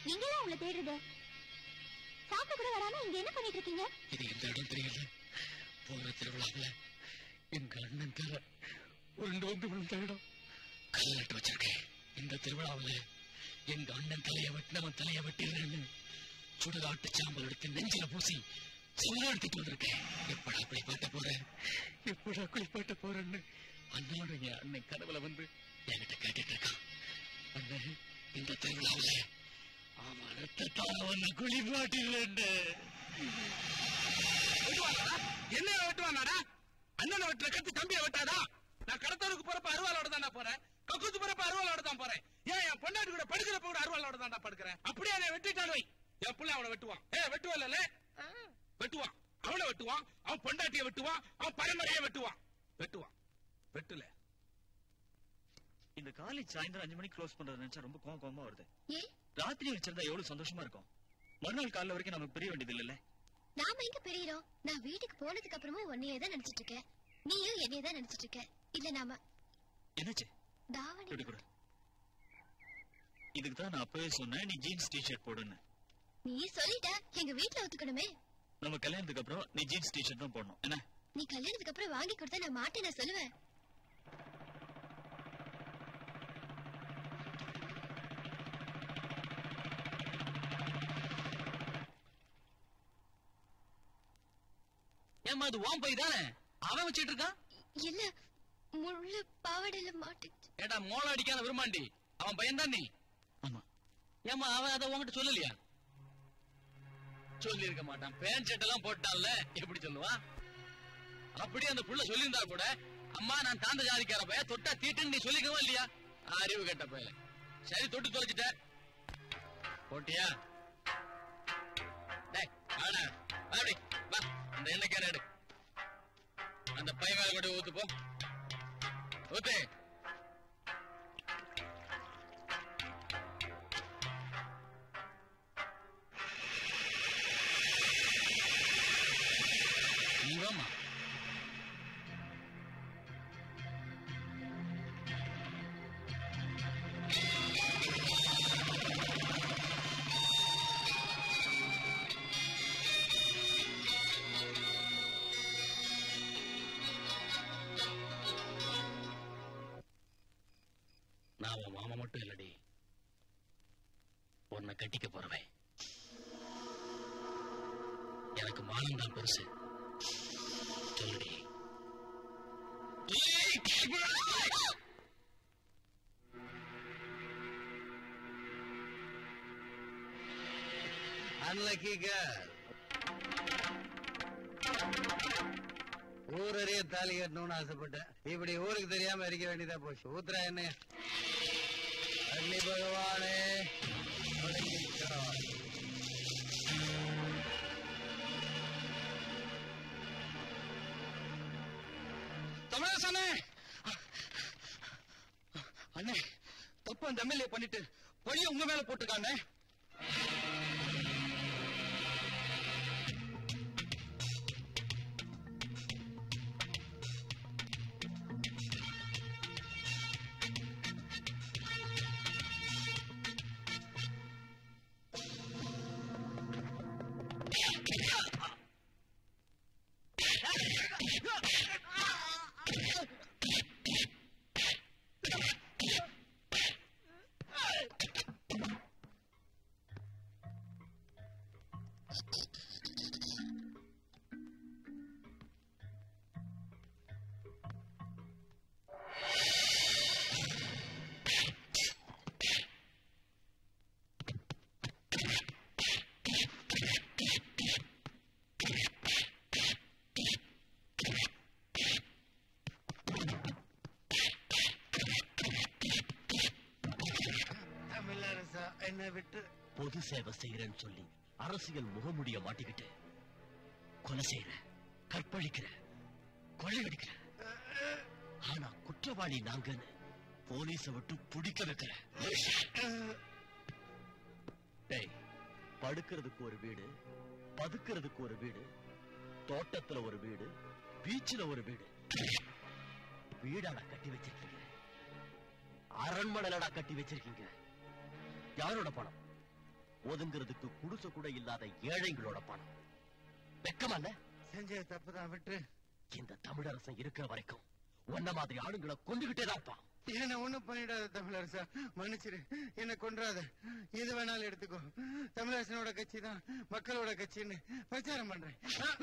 நீங்க தான் உங்களை தேடுறது சாப்பிட கூட வராம இங்க என்ன பண்ணிட்டு இருக்கீங்க இது எந்த இடம் தெரியல போன திருவிழாவுல எங்க அண்ணன் தர உருண்டு வந்து விழுந்த இடம் கல்லட்டு வச்சிருக்கேன் இந்த திருவிழாவுல எங்க அண்ணன் தலைய வெட்டினவன் தலைய வெட்டிடுறேன்னு சுடுகாட்டு சாம்பல் எடுத்து நெஞ்சில பூசி சொல்ல எடுத்துட்டு வந்திருக்கேன் எப்படா குளிப்பாட்ட போறேன் எப்படா குளிப்பாட்ட போறேன்னு அண்ணோட என் அண்ணன் கனவுல வந்து என்கிட்ட கேட்டுட்டு இருக்கான் அண்ணன் இந்த திருவிழாவுல அவன் ரத்தத்தால ஒன்னு குளிப்பாட்டிடுறேன்னு வெட்டுவானாடா என்ன வெட்டுவானாடா அண்ணனை வெட்டுற கத்து தம்பியை வெட்டாதா நான் கடத்தலுக்கு போறப்ப அருவாளோட தான் நான் போறேன் கக்குத்து போறப்ப அருவாளோட தான் போறேன் ஏன் என் பொண்டாட்டி கூட படுக்கிறப்ப கூட அருவாளோட தான் நான் படுக்கிறேன் அப்படியே என்னை வெட்டிட்டான் வை என் புள்ள அவனை வெட்டுவான் ஏ வெட்டுவல்ல வெட்டுவான் அவனை வெட்டுவான் அவன் பொண்டாட்டியை வெட்டுவான் அவன் பரம்பரையை வெட்டுவான் வெட்டுவான் வெட்டுல இந்த காலேஜ் சாயந்தரம் அஞ்சு மணிக்கு க்ளோஸ் பண்றது நினைச்சா ரொம்ப கோவம் கோவமா வருது ஏன் ராத்திரி வச்சிருந்தா எவ்வளவு சந்தோஷமா இருக்கும் மறுநாள் காலைல வரைக்கும் நமக்கு பிரிய வேண்டியது இல்லல்ல நாம எங்க பெரியறோம் நான் வீட்டுக்கு போனதுக்கு அப்புறமும் உன்னையே தான் நினைச்சிட்டு இருக்கேன் நீயும் என்னையே தான் நினைச்சிட்டு இருக்க இல்ல நாம என்னாச்சு தாவணி இப்படி கொடு இதுக்கு தான் நான் அப்பவே சொன்னேன் நீ ஜீன்ஸ் டிஷர்ட் போடுன்னு நீ சொல்லிட்ட எங்க வீட்ல ஒத்துக்கணுமே நம்ம கல்யாணத்துக்கு அப்புறம் நீ ஜீன்ஸ் டிஷர்ட் தான் போடணும் என்ன நீ கல்யாணத்துக்கு அப்புறம் வாங்கி கொடுத்தா நான் மாட்டேன் நான் சொல்லுவேன் ஏமா அது ஓம் பை தானே அவன் வச்சிட்டு இருக்கான் இல்ல முள்ளு பாவாடையில மாட்டுச்சு ஏடா மோள அடிக்காத விரும்பாண்டி அவன் பையன் தான் நீ ஆமா ஏமா அவன் அதை உன்கிட்ட சொல்லலையா சொல்லி இருக்க மாட்டான் பேண்ட் ஷர்ட் எல்லாம் போட்டான்ல எப்படி சொல்லுவான் அப்படியே அந்த புள்ள சொல்லியிருந்தா கூட அம்மா நான் தாந்த ஜாதிக்கார பையன் தொட்டா தீட்டுன்னு நீ சொல்லிக்கவா இல்லையா அறிவு கெட்ட பையல சரி தொட்டு தொலைச்சிட்ட போட்டியா டேய், வாடா, வா அப்படி, வா, அந்த எண்ணெய்க்கார எடு அந்த பை மேல கூட ஊத்து போ ஊத்து நீ வாமா நான் உன் மாமா மட்டும் இல்லடி உன்னை கட்டிக்க போறவன் எனக்கு மானம் தான் பெருசு சொல்லுடி அன்லக்கி கேர்ள் ஊரறிய தாலி கட்டணும்னு ஆசைப்பட்டேன் இப்படி ஊருக்கு தெரியாம இருக்க வேண்டியதா போச்சு ஊத்துறா என்ன அக்னி பகவானே வணங்கிக்கோ. தமிழாசனே அண்ணே தப்பு அந்த எம்எல்ஏ பண்ணிட்டு பழிய உங்க மேல போட்டுக்கானே தமிழரசா என்னை விட்டு பொது சேவை செய்யறேன்னு சொல்லி அரசியல் முகமுடிய மாட்டிக்கிட்டு கொலை செய்யற கற்பழிக்கிற கொள்ளையடிக்கிற ஆனா குற்றவாளி நாங்கன்னு போலீஸ விட்டு பிடிக்க வைக்கிற டேய் படுக்கிறதுக்கு ஒரு வீடு பதுக்கிறதுக்கு ஒரு வீடு தோட்டத்துல ஒரு வீடு பீச்சில் ஒரு வீடு வீடாடா கட்டி வச்சிருக்கீங்க அரண்மனைலடா கட்டி வச்சிருக்கீங்க யாரோட பணம் ஒதுங்கிறதுக்கு குடிசை கூட இல்லாத ஏழைங்களோட பணம் வெக்கமா இல்ல செஞ்ச தப்பு தான் விட்டு இந்த தமிழரசன் இருக்கிற வரைக்கும் உன்ன மாதிரி ஆளுங்களை கொண்டுகிட்டே தான் இருப்பான் என்ன ஒண்ணும் பண்ணிடாத தமிழரசா மன்னிச்சிரு என்ன கொன்றாத எது வேணாலும் எடுத்துக்கோ தமிழரசனோட கட்சி தான் மக்களோட கட்சின்னு பிரச்சாரம் பண்றேன்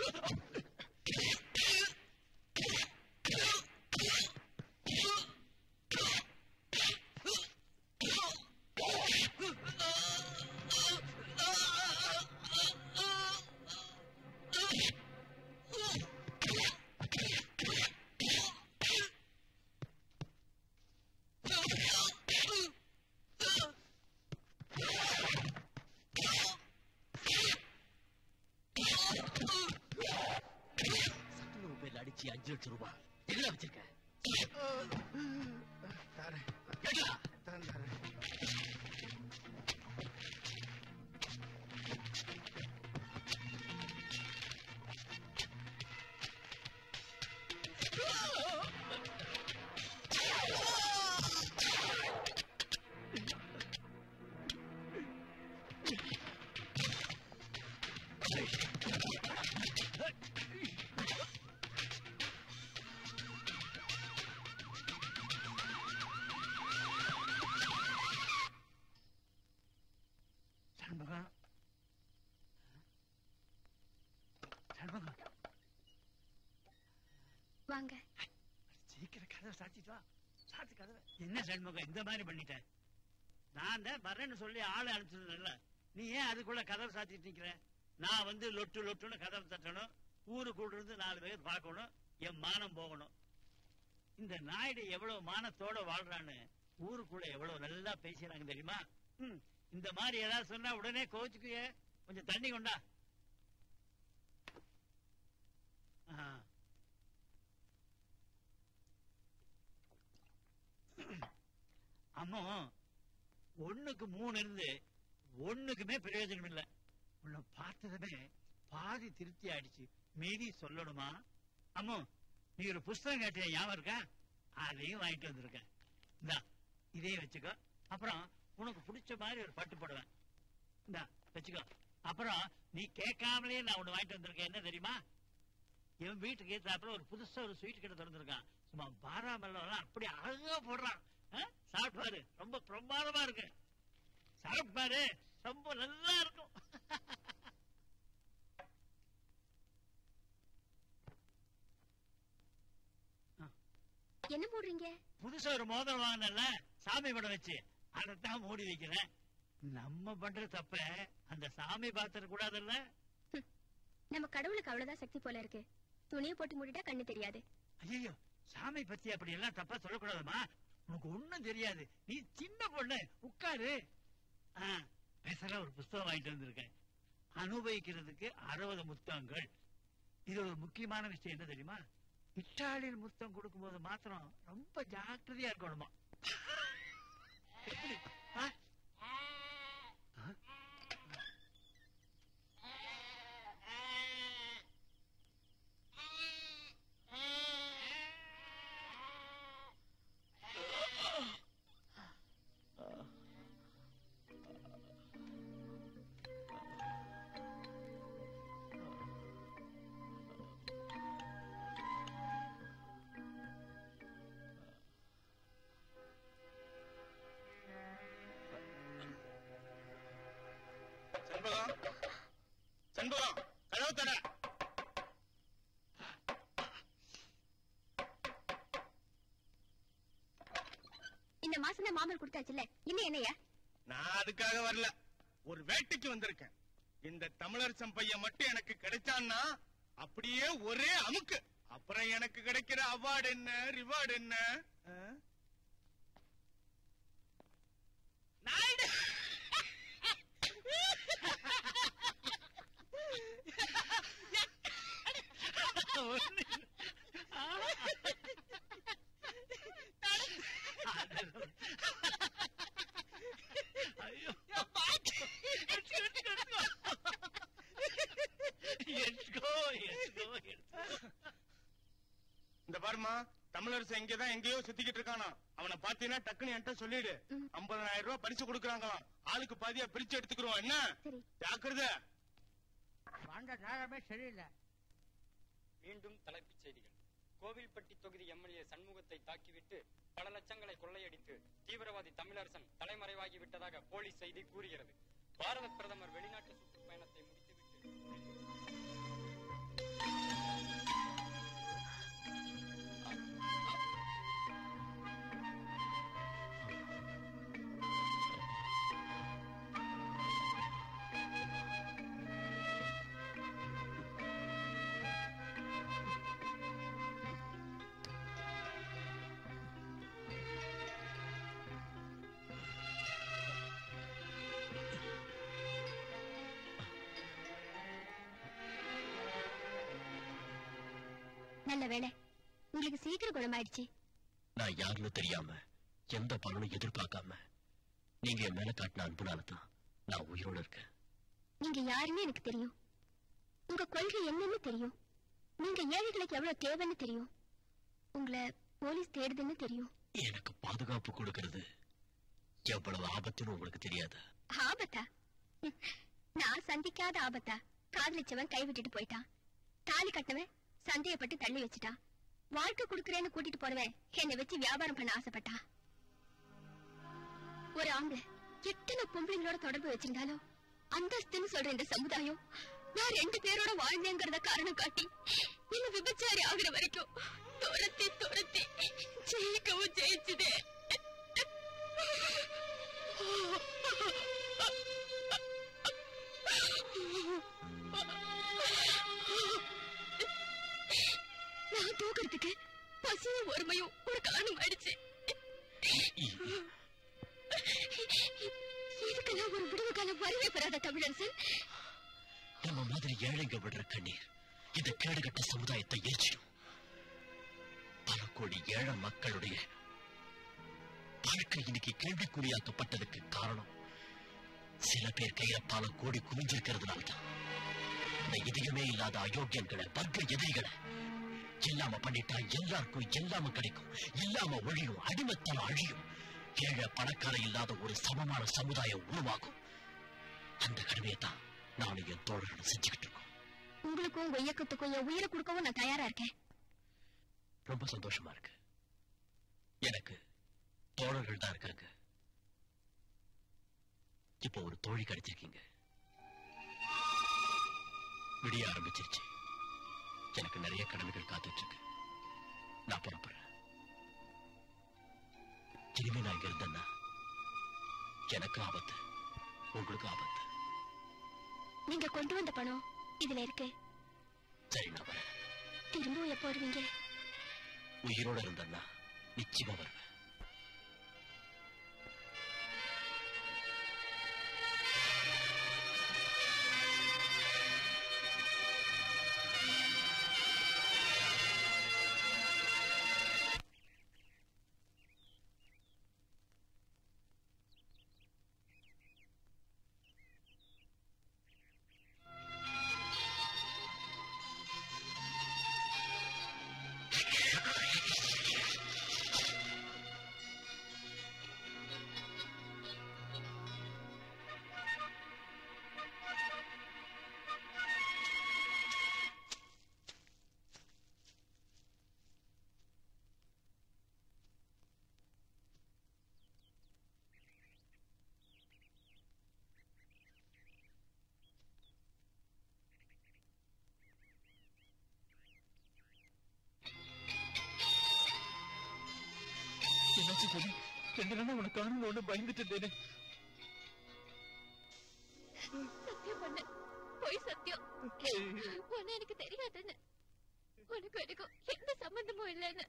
சத்துணவு பேர்ல அடிச்சு அஞ்சு லட்சம் ரூபாய் எதுல வச்சிருக்க தரேன் எடுடா. தரேன் தரேன் சண்முகம் சண்முகம் வாங்க சீக்கிரம் கதை சாத்திட்டு வா சாத்தி கதவை என்ன சண்முகம் இந்த மாதிரி பண்ணிட்ட நான் தான் வரேன்னு சொல்லி ஆளை அனுப்பிச்சிருந்தேன்ல நீ ஏன் அதுக்குள்ள கதவை சாத்திட்டு நிக்கிற நான் வந்து லொட்டு லொட்டுன்னு கதவை தட்டணும் ஊருக்குள்ள இருந்து நாலு பேர் பார்க்கணும் என் மானம் போகணும் இந்த நாயுடு எவ்வளவு மானத்தோட வாழ்றான்னு ஊருக்குள்ள எவ்வளவு நல்லா பேசுறாங்க தெரியுமா ம், இந்த மாதிரி ஏதாவது சொன்னா உடனே கோச்சுக்குய கொஞ்சம் தண்ணி கொண்டா ஆ. அம்மோ ஒண்ணுக்கு மூணு இருந்து ஒண்ணுக்குமே பிரயோஜனம் இல்ல உன்னை பார்த்ததுமே பாதி திருப்தி ஆயிடுச்சு மீதி சொல்லணுமா அம்மோ நீ ஒரு புஸ்தகம் கேட்டிய ஞாபகம் இருக்கா அதையும் வாங்கிட்டு வந்திருக்க இந்தா இதே வச்சுக்கோ அப்புறம் உனக்கு பிடிச்ச மாதிரி ஒரு பட்டு போடுவேன் இந்தா வச்சுக்கோ அப்புறம் நீ கேட்காமலே நான் ஒண்ணு வாங்கிட்டு வந்திருக்கேன் என்ன தெரியுமா என் வீட்டுக்கு ஏத்தாப்புல ஒரு புதுசா ஒரு ஸ்வீட் கடை திறந்திருக்கான் சும்மா பாராமல்லாம் அப்படி அழகா போடுறான் ஆ? சாப்பிட்டு பாரு ரொம்ப பிரமாதமா இருக்கு சாப்பிட்டு பாரு ரொம்ப நல்லா இருக்கும் என்ன போடுறீங்க புதுசா ஒரு மோதிரம் வாங்கினல சாமி படம் வச்சு அதைத்தான் மூடி வைக்கிறேன் நம்ம பண்ற தப்ப அந்த சாமி பாத்திர கூடாதுல்ல நம்ம கடவுளுக்கு அவ்வளவுதான் சக்தி போல இருக்கு துணியை போட்டு மூடிட்டா கண்ணு தெரியாது ஐயோ சாமி பத்தி அப்படி எல்லாம் தப்பா சொல்லக்கூடாதுமா உனக்கு ஒண்ணும் தெரியாது நீ சின்ன பொண்ணு உட்காரு ஆ, பேசுற ஒரு புஸ்தகம் வாங்கிட்டு வந்திருக்கேன் அனுபவிக்கிறதுக்கு அறுபது முத்தங்கள் இது ஒரு முக்கியமான விஷயம் என்ன தெரியுமா இட்டாலியில் முத்தம் கொடுக்கும்போது மாத்திரம் ரொம்ப ஜாக்கிரதையா இருக்கணுமா எப்படி? ஆ? ஆ? செண்பகம் செண்பகம் கதவு தர இந்த மாசம் தான் மாமல் கொடுத்தாச்சுல்ல இன்னும் என்னையா நான் அதுக்காக வரல ஒரு வேட்டைக்கு வந்திருக்கேன் இந்த தமிழரசன் பையன் மட்டும் எனக்கு கிடைச்சான்னா அப்படியே ஒரே அமுக்கு அப்புறம் எனக்கு கிடைக்கிற அவார்டு என்ன ரிவார்டு என்ன ஆ? நாயுடு ஒண்ணு இல்ல. ஆ. ஐயோ எடுத்துக்கோ, எடுத்துக்கோ, எடுத்துக்கோ. எடுத்துக்கோ, எடுத்துக்கோ, எடுத்துக்கோ. இந்த பாருமா தமிழரசு இங்கதான் எங்கேயோ சுத்திக்கிட்டு இருக்கானா அவனை பாத்தீங்கன்னா டக்குன்னு என்கிட்ட சொல்லிடு ம். ஐம்பதனாயிரம் ரூபாய் பரிசு கொடுக்குறாங்களாம் ஆளுக்கு பாதியா பிரிச்சு எடுத்துக்கிறோம் என்ன சரி ஜாக்கிரதை வந்த நேரமே சரியில்லை மீண்டும் தலைப்புச் செய்திகள் கோவில்பட்டி தொகுதி எம்எல்ஏ சண்முகத்தை தாக்கிவிட்டு பல லட்சங்களை கொள்ளையடித்து தீவிரவாதி தமிழரசன் தலைமறைவாகி விட்டதாக போலீஸ் செய்தி கூறுகிறது பாரத பிரதமர் வெளிநாட்டு சுற்றுப்பயணத்தை முடித்துவிட்டு நல்ல வேளை உங்களுக்கு சீக்கிரம் குணமாயிடுச்சு நான் யாருன்னு தெரியாம எந்த பலனும் எதிர்பார்க்காம நீங்க என் மேல காட்டின அன்புனால தான் நான் உயிரோட இருக்கேன் நீங்க யாருன்னு எனக்கு தெரியும் உங்க கொள்கை என்னன்னு தெரியும் நீங்க ஏழைகளுக்கு எவ்வளவு தேவைன்னு தெரியும் உங்களை போலீஸ் தேடுதுன்னு தெரியும் எனக்கு பாதுகாப்பு கொடுக்கறது எவ்வளவு ஆபத்துன்னு உங்களுக்கு தெரியாது ஆபத்தா ம், நான் சந்திக்காத ஆபத்தா காதலிச்சவன் கைவிட்டுட்டு போயிட்டான் தாலி கட்டினவன் சந்தேகப்பட்டு தள்ளி வச்சுட்டான் வாழ்க்கை கொடுக்கறேன்னு கூட்டிட்டு போனவன் என்னை வச்சு வியாபாரம் பண்ண ஆசைப்பட்டான் ஒரு ஆம்பளை எத்தனை பொம்பளைங்களோட தொடர்பு வச்சிருந்தாலும் அந்தஸ்துன்னு சொல்ற இந்த சமுதாயம் நான் ரெண்டு பேரோட வாழ்ந்தேங்கிறத காரணம் காட்டி என்ன விபச்சாரி ஆகுற வரைக்கும் துரத்தி துரத்தி ஜெயிக்கவும் ஜெயிச்சுதே நான் தூக்குறதுக்கு பசியும் ஒருமையும் ஒரு காரணம் ஆயிடுச்சு இதுக்கெல்லாம் ஒரு விடுவு காலம் வரவே பெறாத தமிழரசன் நம்ம மாதிரி ஏழைங்க விடுற கண்ணீர் இந்த கேடுகட்ட சமுதாயத்தை எரிச்சிடும் பல கோடி ஏழை மக்களுடைய வாழ்க்கை இன்னைக்கு கேள்விக்குறியாக்கப்பட்டதுக்கு காரணம் சில பேர் கையில பல கோடி குவிஞ்சிருக்கிறதுனால தான் இந்த இதயமே இல்லாத அயோக்கியங்களை வர்க்க எதிரிகளை இல்லாம பண்ணிட்டா எல்லாருக்கும் எல்லாம கிடைக்கும் இல்லாம ஒழியும் அடிமத்தனம் அழியும் ஏழை பணக்கார இல்லாத ஒரு சமமான சமுதாயம் உருவாகும் அந்த கடமையை தான் நானும் என் தோழர்களும் செஞ்சுக்கிட்டு இருக்கோம் உங்களுக்கும் உங்க இயக்கத்துக்கும் என் உயிரை கொடுக்கவும் நான் தயாரா இருக்கேன் ரொம்ப சந்தோஷமா இருக்கு எனக்கு தோழர்கள் தான் இருக்காங்க இப்போ ஒரு தோழி கிடைச்சிருக்கீங்க விடிய ஆரம்பிச்சிருச்சு எனக்கு நிறைய கடமைகள் காத்துட்டு இருக்கு நான் புறப்படுறேன் இனிமே நான் இங்க இருந்தேன்னா எனக்கு ஆபத்து உங்களுக்கு ஆபத்து நீங்க கொண்டு வந்த பணம் இதுல இருக்கு சரி நான் வரேன் திரும்பவும் எப்போ வருவீங்க உயிரோட இருந்தேன்னா நிச்சயமா வருவேன் என்னாச்சு சொல்லி ரெண்டு நாள் உனக்கு காரணம் பயந்துட்டு இருந்தேனே சத்தியம் பண்ண போய் சத்தியம் உன்னை எனக்கு தெரியாதுன்னு உனக்கு எனக்கும் எந்த சம்பந்தமும் இல்லைன்னு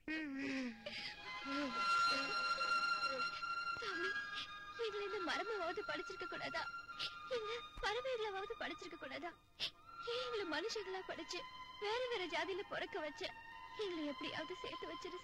சாமி எங்களை இந்த மரமாவது படிச்சிருக்க கூடாதா இல்ல பறவைகளாவது படிச்சிருக்க கூடாதா ஏன் எங்களை மனுஷங்களா படிச்சு வேற வேற ஜாதியில பிறக்க வச்ச எங்களை எப்படியாவது சேர்த்து வச்சிரு